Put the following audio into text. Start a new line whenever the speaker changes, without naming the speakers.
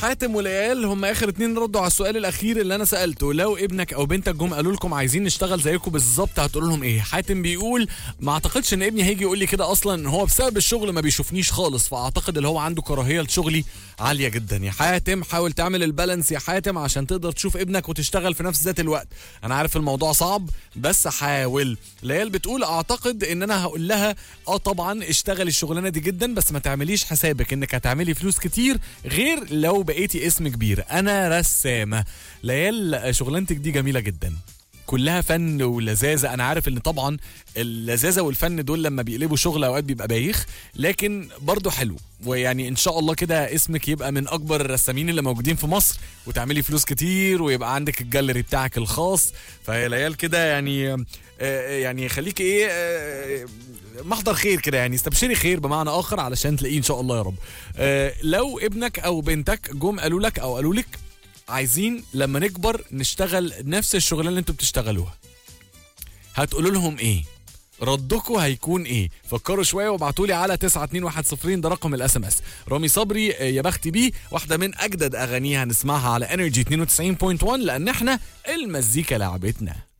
حاتم وليال هم اخر اتنين ردوا على السؤال الاخير اللي انا سالته لو ابنك او بنتك جم قالوا لكم عايزين نشتغل زيكم بالظبط هتقولوا لهم ايه حاتم بيقول ما اعتقدش ان ابني هيجي يقول لي كده اصلا ان هو بسبب الشغل ما بيشوفنيش خالص فاعتقد اللي هو عنده كراهيه لشغلي عاليه جدا يا حاتم حاول تعمل البالانس يا حاتم عشان تقدر تشوف ابنك وتشتغل في نفس ذات الوقت انا عارف الموضوع صعب بس حاول ليال بتقول اعتقد ان انا هقول لها اه طبعا اشتغلي الشغلانه دي جدا بس ما تعمليش حسابك انك هتعملي فلوس كتير غير لو بقيتي اسم كبير انا رسامه ليال شغلانتك دي جميله جدا كلها فن ولذاذه انا عارف ان طبعا اللذاذه والفن دول لما بيقلبوا شغل اوقات بيبقى بايخ لكن برضه حلو ويعني ان شاء الله كده اسمك يبقى من اكبر الرسامين اللي موجودين في مصر وتعملي فلوس كتير ويبقى عندك الجاليري بتاعك الخاص فيا ليال كده يعني آه، يعني خليك ايه آه، محضر خير كده يعني استبشري خير بمعنى اخر علشان تلاقيه ان شاء الله يا رب آه، لو ابنك او بنتك جم قالوا لك او قالوا لك عايزين لما نكبر نشتغل نفس الشغلانه اللي انتوا بتشتغلوها هتقولوا لهم ايه ردكم هيكون ايه فكروا شويه وابعتوا لي على 92110 ده رقم الاس ام اس رامي صبري آه، يا بختي بيه واحده من اجدد اغانيها هنسمعها على انرجي 92.1 لان احنا المزيكا لعبتنا